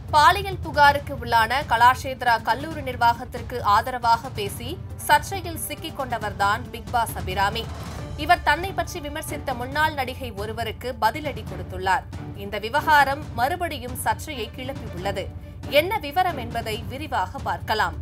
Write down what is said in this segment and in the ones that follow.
பாலியல் புகாருக்கு உள்ளான கலாஷேத்ரா கல்லூரி நிர்வாகத்திற்கு ஆதரவாக பேசி சர்ச்சையில் சிக்கிக் கொண்டவர்தான் பிக் பாஸ் அபிராமி இவர் தன்னை பற்றி விமர்சித்த முன்னாள் நடிகை ஒருவருக்கு பதிலடி கொடுத்துள்ளார் இந்த விவகாரம் மறுபடியும் சர்ச்சையை கிளப்பியுள்ளது என்ன விவரம் என்பதை விரிவாக பார்க்கலாம்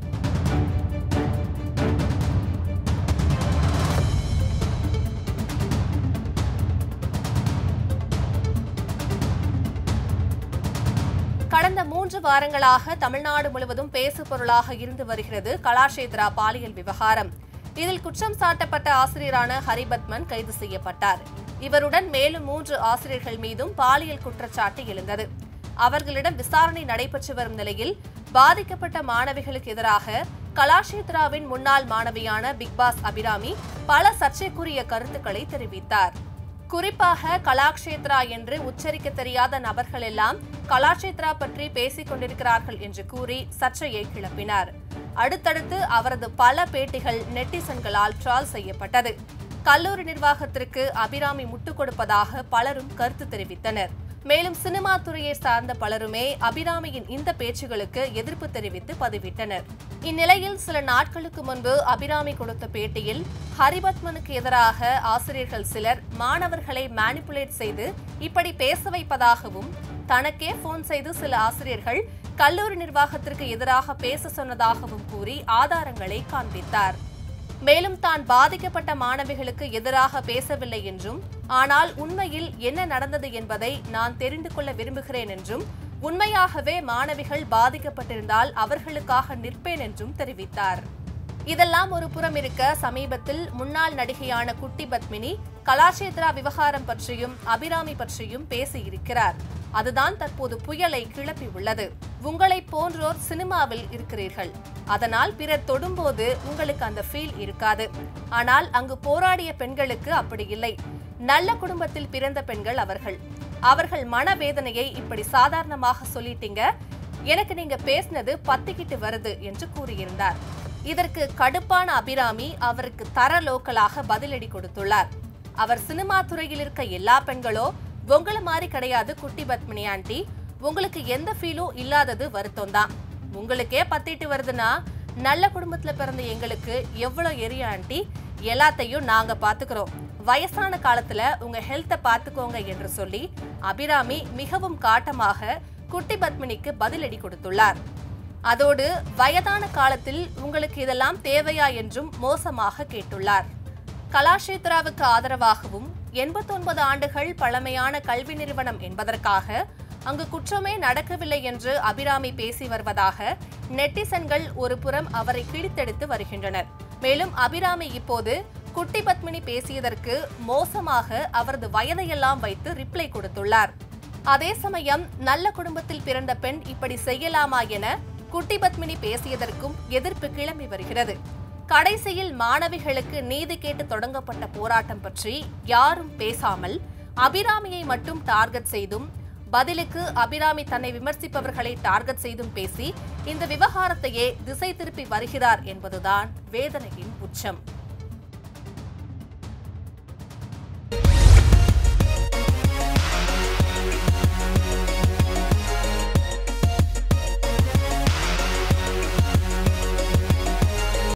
கடந்த மூன்று வாரங்களாக தமிழ்நாடு முழுவதும் பேசு பொருளாக இருந்து வருகிறது கலாஷேத்ரா பாலியல் விவகாரம் இதில் குற்றம் சாட்டப்பட்ட ஆசிரியரான ஹரிபத்மன் கைது செய்யப்பட்டார் இவருடன் மேலும் மூன்று ஆசிரியர்கள் மீதும் பாலியல் குற்றச்சாட்டு எழுந்தது அவர்களிடம் விசாரணை நடைபெற்று வரும் நிலையில் பாதிக்கப்பட்ட மாணவிகளுக்கு எதிராக கலாஷேத்ராவின் முன்னாள் மாணவியான பிக்பாஸ் அபிராமி பல சர்ச்சைக்குரிய கருத்துக்களை தெரிவித்தார் குறிப்பாக கலாக்ஷேத்ரா என்று உச்சரிக்க தெரியாத நபர்கள் எல்லாம் கலாக்ஷேத்ரா பற்றி பேசிக் கொண்டிருக்கிறார்கள் என்று கூறி சர்ச்சையை கிளப்பினார் அடுத்தடுத்து அவரது பல பேட்டிகள் நெட்டிசன்களால் ட்ரால் செய்யப்பட்டது கல்லூரி நிர்வாகத்திற்கு அபிராமி முட்டுக் கொடுப்பதாக பலரும் கருத்து தெரிவித்தனர் மேலும் சினிமா துறையை சார்ந்த பலருமே அபிராமியின் இந்த பேச்சுகளுக்கு எதிர்ப்பு தெரிவித்து பதிவிட்டனர் இந்நிலையில் சில நாட்களுக்கு முன்பு அபிராமி கொடுத்த பேட்டியில் ஹரிபத்மனுக்கு எதிராக ஆசிரியர்கள் சிலர் மாணவர்களை மேனிப்புலேட் செய்து இப்படி பேச வைப்பதாகவும் தனக்கே போன் செய்து சில ஆசிரியர்கள் கல்லூரி நிர்வாகத்திற்கு எதிராக பேச சொன்னதாகவும் கூறி ஆதாரங்களை காண்பித்தார் மேலும் தான் பாதிக்கப்பட்ட மாணவிகளுக்கு எதிராக பேசவில்லை என்றும் ஆனால் உண்மையில் என்ன நடந்தது என்பதை நான் தெரிந்து கொள்ள விரும்புகிறேன் என்றும் உண்மையாகவே மாணவிகள் பாதிக்கப்பட்டிருந்தால் அவர்களுக்காக நிற்பேன் என்றும் தெரிவித்தார் இதெல்லாம் ஒரு புறம் இருக்க சமீபத்தில் முன்னாள் நடிகையான குட்டி பத்மினி கலாஷேத்ரா விவகாரம் பற்றியும் அபிராமி பற்றியும் பேசியிருக்கிறார் அதுதான் தற்போது புயலை கிளப்பியுள்ளது உங்களைப் போன்றோர் சினிமாவில் இருக்கிறீர்கள் அதனால் பிறர் தொடும்போது உங்களுக்கு அந்த ஃபீல் இருக்காது ஆனால் அங்கு போராடிய பெண்களுக்கு அப்படி இல்லை நல்ல குடும்பத்தில் பிறந்த பெண்கள் அவர்கள் அவர்கள் மனவேதனையை இப்படி சாதாரணமாக சொல்லிட்டீங்க எனக்கு நீங்க பேசினது பத்திக்கிட்டு வருது என்று கூறியிருந்தார் இதற்கு கடுப்பான அபிராமி அவருக்கு தர லோக்கலாக பதிலடி கொடுத்துள்ளார் அவர் சினிமா துறையில் இருக்க எல்லா பெண்களோ உங்கள மாதிரி கிடையாது குட்டி பத்மினி ஆண்டி உங்களுக்கு எந்த ஃபீலும் இல்லாதது வருத்தம் தான் உங்களுக்கே பத்திட்டு வருதுன்னா நல்ல குடும்பத்துல பிறந்த எங்களுக்கு எவ்வளவு எரிய ஆண்டி எல்லாத்தையும் நாங்க பாத்துக்கிறோம் வயசான காலத்துல உங்க ஹெல்த்தை பாத்துக்கோங்க என்று சொல்லி அபிராமி மிகவும் காட்டமாக குட்டி பத்மினிக்கு பதிலடி கொடுத்துள்ளார் அதோடு வயதான காலத்தில் உங்களுக்கு இதெல்லாம் தேவையா என்றும் மோசமாக கேட்டுள்ளார் கலாஷேத்ராவுக்கு ஆதரவாகவும் எண்பத்தொன்பது ஆண்டுகள் பழமையான கல்வி நிறுவனம் என்பதற்காக அங்கு குற்றமே நடக்கவில்லை என்று அபிராமி பேசி வருவதாக நெட்டிசன்கள் ஒரு புறம் அவரை கிழித்தெடுத்து வருகின்றனர் மேலும் அபிராமி இப்போது குட்டி பத்மினி பேசியதற்கு மோசமாக அவரது வயதையெல்லாம் வைத்து ரிப்ளை கொடுத்துள்ளார் அதே சமயம் நல்ல குடும்பத்தில் பிறந்த பெண் இப்படி செய்யலாமா என குட்டி பத்மினி பேசியதற்கும் எதிர்ப்பு கிளம்பி வருகிறது கடைசியில் மாணவிகளுக்கு நீதி கேட்டு தொடங்கப்பட்ட போராட்டம் பற்றி யாரும் பேசாமல் அபிராமியை மட்டும் டார்கெட் செய்தும் பதிலுக்கு அபிராமி தன்னை விமர்சிப்பவர்களை டார்கெட் செய்தும் பேசி இந்த விவகாரத்தையே திசை திருப்பி வருகிறார் என்பதுதான் வேதனையின் உச்சம்